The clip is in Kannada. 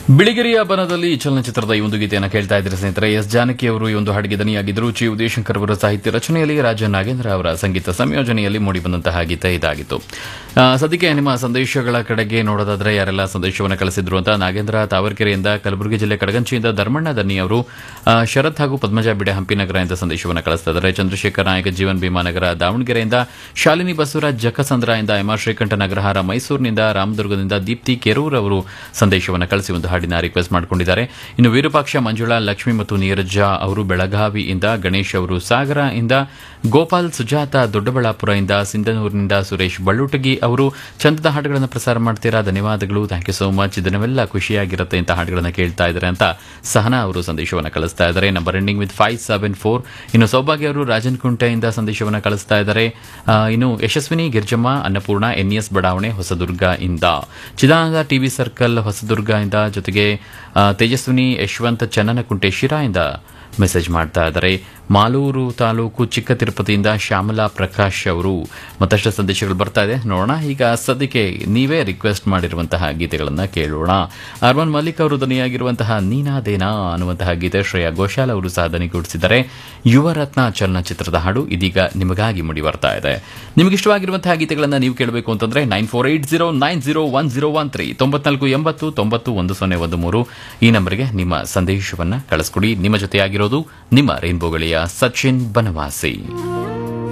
ಬಿಳಿಗಿರಿಯ ಬನದಲ್ಲಿ ಚಲನಚಿತ್ರದ ಈ ಒಂದು ಗೀತೆಯನ್ನು ಕೇಳ್ತಾ ಇದ್ರೆ ಸ್ನೇಹಿತರೆ ಎಸ್ ಜಾನಕಿ ಅವರು ಈ ಒಂದು ಹಾಡಿಗೆ ದನಿಯಾಗಿದ್ದರು ಚಿ ಉದಯಶಂಕರ್ ಅವರ ಸಾಹಿತ್ಯ ರಚನೆಯಲ್ಲಿ ರಾಜ ನಾಗೇಂದ್ರ ಅವರ ಸಂಗೀತ ಸಂಯೋಜನೆಯಲ್ಲಿ ಮೂಡಿಬಂದಂತಹ ಗೀತೆ ಇದಾಗಿತ್ತು ಆ, ಸದ್ಯಕ್ಕೆ ನಿಮ್ಮ ಸಂದೇಶಗಳ ಕಡೆಗೆ ನೋಡೋದಾದ್ರೆ ಯಾರೆಲ್ಲ ಸಂದೇಶವನ್ನು ಕಳಿಸಿದ್ರು ಅಂತ ನಾಗೇಂದ್ರ ತಾವರ್ಕೆರೆಯಿಂದ ಕಲಬುರಗಿ ಜಿಲ್ಲೆ ಕಡಗಂಚಿಯಿಂದ ಧರ್ಮಣ್ಣ ದನ್ನಿ ಅವರು ಆ, ಶರತ್ ಹಾಗೂ ಪದ್ಮಜ ಬಿಡೆ ಹಂಪಿನಗರ ಇಂದ ಸಂದೇಶವನ್ನು ಕಳಿಸ್ತಾ ಇದ್ದಾರೆ ಚಂದ್ರಶೇಖರ್ ನಾಯಕ ಜೀವನ್ ಭೀಮಾನಗರ ದಾವಣಗೆರೆಯಿಂದ ಶಾಲಿನಿ ಬಸವರಾಜ್ ಜಕ್ಕಸಂದ್ರ ಇಂದ ಎಂ ಆರ್ ಶ್ರೀಕಂಠ ನಗರಹಾರ ಮೈಸೂರಿನಿಂದ ರಾಮದುರ್ಗದಿಂದ ದೀಪ್ತಿ ಕೆರೂರ್ ಅವರು ಸಂದೇಶವನ್ನು ಕಳಿಸಿ ಒಂದು ಹಾಡಿನ ರಿಕ್ವೆಸ್ಟ್ ಮಾಡಿಕೊಂಡಿದ್ದಾರೆ ಇನ್ನು ವಿರೂಪಾಕ್ಷ ಮಂಜುಳಾ ಲಕ್ಷ್ಮಿ ಮತ್ತು ನೀರಜ ಅವರು ಬೆಳಗಾವಿಯಿಂದ ಗಣೇಶ್ ಅವರು ಸಾಗರ ಇಂದ ಗೋಪಾಲ್ ಸುಜಾತ ದೊಡ್ಡಬಳ್ಳಾಪುರ ಇಂದ ಸಿಂಧನೂರಿನಿಂದ ಸುರೇಶ್ ಬಳ್ಳುಟಗಿ ಅವರು ಚಂದದ ಹಾಡುಗಳನ್ನು ಪ್ರಸಾರ ಮಾಡ್ತೀರಾ ಧನ್ಯವಾದಗಳು ಥ್ಯಾಂಕ್ ಯು ಸೋ ಮಚ್ ಇದನ್ನೆಲ್ಲ ಖುಷಿಯಾಗಿರುತ್ತೆ ಅಂತ ಹಾಡುಗಳನ್ನು ಕೇಳ್ತಾ ಇದ್ದಾರೆ ಅಂತ ಸಹನಾ ಅವರು ಸಂದೇಶವನ್ನು ಕಳಿಸ್ತಾ ಇದ್ದಾರೆ number ending with five seven four ಇನ್ನು ಸೌಭಾಗ್ಯ ಅವರು ರಾಜನ್ ಕುಂಟೆಯಿಂದ ಸಂದೇಶವನ್ನು ಕಳಿಸ್ತಾ ಇದ್ದಾರೆ ಆ, ಇನ್ನು ಯಶಸ್ವಿನಿ ಗಿರ್ಜಮ್ಮ ಅನ್ನಪೂರ್ಣ ಎನ್ಇಎಸ್ ಬಡಾವಣೆ ಹೊಸದುರ್ಗ ಇಂದ ಚಿದಾನಂದ ಟಿವಿ ಸರ್ಕಲ್ ಹೊಸದುರ್ಗ ಇಂದ ಜೊತೆಗೆ ಆ, ತೇಜಸ್ವಿನಿ ಯಶವಂತ್ ಚನ್ನನಕುಂಟೆ ಶಿರಾ ಇಂದ ಮೆಸೇಜ್ ಮಾಡ್ತಾ ಇದ್ದಾರೆ ಮಾಲೂರು ತಾಲೂಕು ಚಿಕ್ಕ ತಿರುಪತಿಯಿಂದ ಶ್ಯಾಮಲಾ ಪ್ರಕಾಶ್ ಅವರು ಮತ್ತಷ್ಟು ಸಂದೇಶಗಳು ಬರ್ತಾ ಇದೆ ನೋಡೋಣ ಈಗ ಸದ್ಯಕ್ಕೆ ನೀವೇ ರಿಕ್ವೆಸ್ಟ್ ಮಾಡಿರುವಂತಹ ಗೀತೆಗಳನ್ನು ಕೇಳೋಣ ಅರ್ಮನ್ ಮಲ್ಲಿಕ್ ಅವರು ದನಿಯಾಗಿರುವಂತಹ ನೀನಾದೇನಾ ಅನ್ನುವಂತಹ ಗೀತೆ ಶ್ರೇಯಾ ಘೋಷಾಲ್ ಅವರು ಸಹ ದನಿಗೂಡಿಸಿದ್ದಾರೆ ಯುವರತ್ನ ಚಲನಚಿತ್ರದ ಹಾಡು ಇದೀಗ ನಿಮಗಾಗಿ ಮೂಡಿ ಬರ್ತಾ ಇದೆ ನಿಮಗೆ ಇಷ್ಟವಾಗಿರುವಂತಹ ಗೀತೆಗಳನ್ನು ನೀವು ಕೇಳಬೇಕು ಅಂತಂದ್ರೆ nine four eight zero nine zero one zero one three ತೊಂಬತ್ನಾಲ್ಕು ಎಂಬತ್ತು ತೊಂಬತ್ತು ಒಂದು ಸೊನ್ನೆ ಒಂದು ಮೂರು ಈ ನಂಬರ್ಗೆ ನಿಮ್ಮ ಸಂದೇಶವನ್ನು ಕಳಿಸ್ಕೊಡಿ ನಿಮ್ಮ ಜೊತೆಯಾಗಿರೋದು ನಿಮ್ಮ ರೈನ್ಬೋಗಳಿಯ ಸಚಿನ್ ಬನವಾಸಿ